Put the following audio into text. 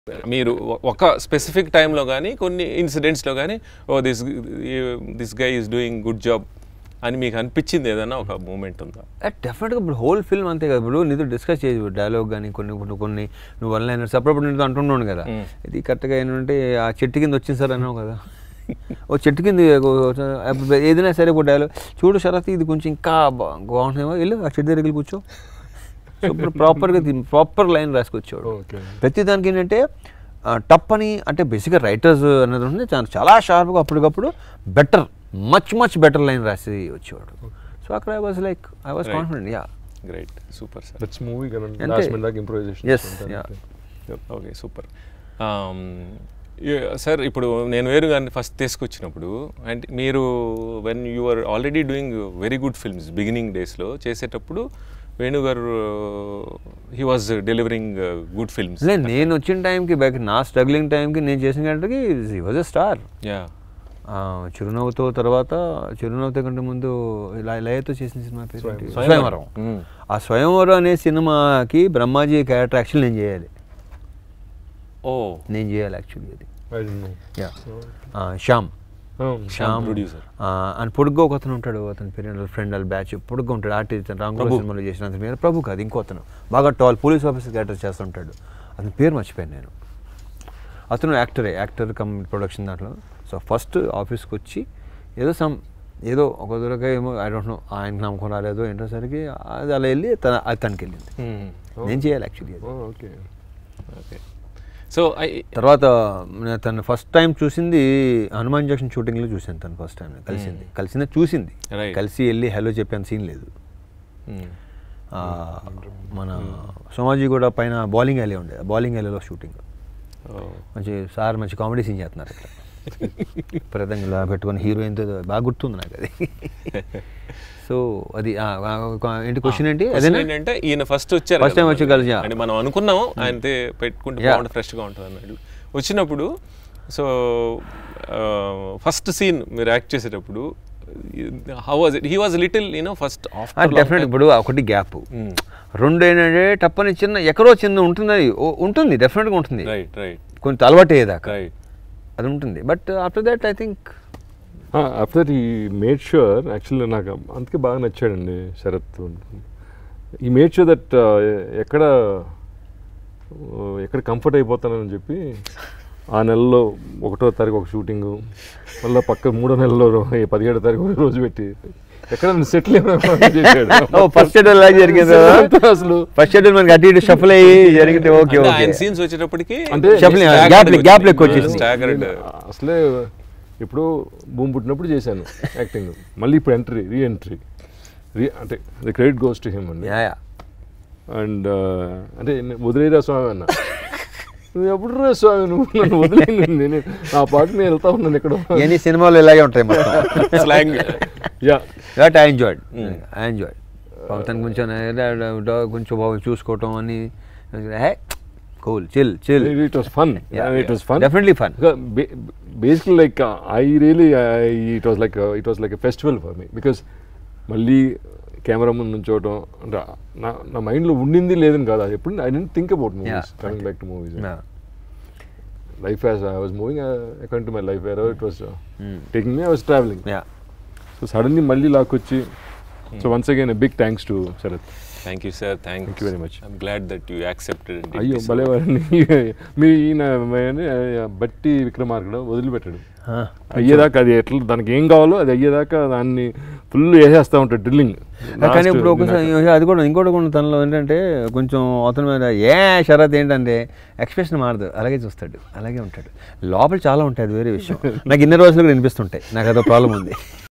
మీరు ఒ- ఒక స్పెసిఫిక్ టైంలో కానీ కొన్ని ఇన్సిడెంట్స్లో కానీ oh this this guy is doing good job అని మీకు అనిపించింది ఏదైనా ఒక మూమెంట్ ఉందా డెఫినెట్గా ఇప్పుడు హోల్ ఫిల్మ్ అంతే కదా ఇప్పుడు నీతో డిస్కస్ చేయదు డైలాగ్ కానీ కొన్ని కొన్ని కొన్ని నువ్వు వన్ లైనర్స్ అప్పుడప్పుడు నీతో అంటున్నాను కదా Mm. ఇది కరెక్ట్గా ఏంటంటే ఆ చెట్టు కింద వచ్చింది సార్ అన్నావు కదా ఓ చెట్టు కింద ఒక- ఒక- ఏదైనా సరే ఒక డైలాగ్ చూడు శరత్ ఇది కొంచెం ఇంకా బా- బాగుంటుందేమో వెళ్ళు ఆ చెట్టు దగ్గరికి వెళ్ళి కూర్చో సో ఇప్పుడు ప్రాపర్గా ప్రాపర్ లైన్ రాసుకొచ్చాడు ఓకే ప్రతి దానికి ఏంటంటే ఆ, టప్ అని అంటే బేసిక్గా రైటర్స్ అనేది ఉంటుంది చాలా చాలా షార్ప్గా అప్పటికప్పుడు better much much better line రాసి వచ్చేవాడు సో అక్కడ I was like I was Right. Confident yeah great super sir that's movie కదా అంతే. లాస్ట్ మినిట్ దాకా improvisation Yes, yeah. Okay super sir ఇప్పుడు నేను వేరు గారిని ఫస్ట్ తీసుకొచ్చినప్పుడు అండ్ మీరు when you are already doing very good films beginning డేస్లో చేసేటప్పుడు Venu garu he was delivering good films లేదు నేను వచ్చిన టైంకి బ్యాక్ నా స్ట్రగ్లింగ్ టైంకి నేను చేసిన గంటకి ఈ వాజ్ ఎ స్టార్ యా చిరునవ్వుతో తర్వాత చిరునవ్వుతో కంటే ముందు ఇలా లయతో చేసిన సినిమా పేరు ఏంటి? స్వయంవరం. స్వయంవరం ఆ స్వయంవరం అనే సినిమాకి బ్రహ్మాజీ క్యారెక్టర్ యాక్చువల్ నేను చేయాలి ఓ నేను చేయాలి యాక్చువల్లీ అది I don't know. Yeah Shyam Oh, Shyam producer. ఆ, అని పొడుగ్గా ఒక అతను ఉంటాడు అతని పేరు వాళ్ళ ఫ్రెండ్ వాళ్ళ బ్యాచ్ పొడుగ్గా ఉంటాడు ఆర్టిస్ట్ రాంగోపాల్ సినిమాలో చేసిన అతని పేరు ప్రభు కాదు ఇంకో అతను బాగా టాల్ పోలీస్ ఆఫీసర్ క్యారెక్టర్ చేస్తుంటాడు అతని పేరు మర్చిపోయాను నేను అతను యాక్టరే యాక్టర్ కమ్ ప్రొడక్షన్ దాంట్లో సో ఫస్ట్ ఆఫీస్కి వచ్చి ఏదో సమ్ ఏదో ఒక దొరక ఏమో ఐ డోంట్ నో ఆయనకి నమ్మకం రాలేదో ఏంటో సరికి అది అలా వెళ్ళి తన అది తనకి వెళ్ళింది నేను చేయాలి యాక్చువల్లీ అది Oh, okay. Okay so I తర్వాత నేను తను ఫస్ట్ టైం చూసింది హనుమాన్ జంక్షన్ షూటింగ్లో చూశాను తను ఫస్ట్ టైం కలిసింది కలిసింది చూసింది Right. కలిసి వెళ్ళి హలో చెప్పాను సీన్ లేదు ఆ, మన సోమాజీ కూడా పైన బౌలింగ్ alley ఉండే బౌలింగ్ alleyలో షూటింగ్ మంచి సార్ మంచి కామెడీ సీన్ చేస్తున్నారు ఇక్కడ ప్రతంగా ఇలా పెట్టుకొని హీరోయిన్తో బాగా గుర్తుంది నాకు అది సో అది ఆ, ఆ, ఒక- ఏంటి క్వశ్చన్ ఏంటి అదేనా ఏంటంటే ఈయన ఫస్ట్ వచ్చారు First time కదా వచ్చి మనకి. కలిసి, yeah. అంటే మనం అనుకున్నాం ఆయనతే పెట్టుకుంటే Yeah. బాగుంటుంది ఫ్రెష్గా ఉంటుంది అన్నట్టు వచ్చినప్పుడు సో ఫస్ట్ సీన్ మీరు యాక్ట్ చేసేటప్పుడు how was it he was little you know first definite ఇప్పుడు ఒకటి గ్యాప్ రెండు ఏంటంటే టప్పని చిన్న ఎక్కడో చిన్న ఉంటుంది అది ఓ- ఉంటుంది డెఫినెట్గా ఉంటుంది రైట్ రైట్ కొంచెం అలవాటు అయ్యేదాకా రైట్ అది ఉంటుంది but after that I think after he made sure actually నాకు అందుకే బాగా నచ్చాడండి Sharath he made sure that ఎక్కడ uh, ఎక్కడ కంఫర్ట్ అయిపోతానని చెప్పి ఆ నెలలో ఒకటో తారీఖు ఒక షూటింగు మళ్ళీ పక్క మూడో నెలలో రో- ఈ పదిహేడో తారీఖు ఒక రోజు పెట్టి ఎక్కడ సెటిల్ ఫస్ట్ షెడ్యూల్ లాగా జరిగింది అసలు ఫస్ట్ షెడ్యూల్ మనకి అటు ఇటు షఫల్ అయ్యి జరిగితే ఓకే అంటే ఓకే ఆయన సీన్స్ వచ్చేటప్పటికి అంటే Shuffling, gap li- gap లెక్క వచ్చేసింది. స్టాగర్డ్ అసలే ఇప్పుడు భూమి పుట్టినప్పుడు చేశాను యాక్టింగ్ మళ్ళీ ఇప్పుడు ఎంట్రీ రీ ఎంట్రీ రీ అంటే the credit goes to him అండి యా యా అండ్ అంటే నే- వదిలేరా స్వామి అన్న నువ్వు ఎప్పుడు రా స్వామి నువ్వు నన్ను వదిలేను నేను నా పాటు నేను వెళ్తా ఉన్నాను ఇక్కడ ఎన్ని సినిమాలు ఇలాగే ఉంటాయి మొత్తం slang yeah but I enjoyed I enjoyed తను కొంచెం డా- కొంచెం బాగా చూసుకోవటం అని hey cool chill chill it was fun it was fun definitely fun basically like I really it was like it was like a festival for me because మళ్ళీ camera ముందు నుంచోవటం అంటే నా నా మైండ్లో ఉండింది లేదని కాదు అది ఎప్పుడు I didn't think about movies coming back to movies life as I was moving according to my life where it was taking me I was travelling yeah so suddenly మళ్ళీ లాక్కొచ్చి so once again big thanks to Sharath thank you sir thank Thank you very much. I'm glad that you accepted అయ్యో భలే వారండి మీ ఈయన ఆయన బట్టి విక్రమార్కుడు వదిలిపెట్టాడు అయ్యేదాకా అది ఎట్లా దానికి ఏం కావాలో అది అయ్యేదాకా దాన్ని ఫుల్ వేసేస్తా ఉంటాడు డ్రిల్లింగ్ కానీ ఇప్పుడు ఒకసారి అది కూడా ఇంకోటి కూడా తనలో ఏంటంటే కొంచెం అతని మీద ఏ షరత్ ఏంటంటే ఎక్స్ప్రెషన్ మారదు అలాగే చూస్తాడు అలాగే ఉంటాడు లోపల చాలా ఉంటాయి అది వేరే విషయం నాకు ఇన్ని రోజులు కూడా వినిపిస్తుంటాయి నాకు అదో ప్రాబ్లం ఉంది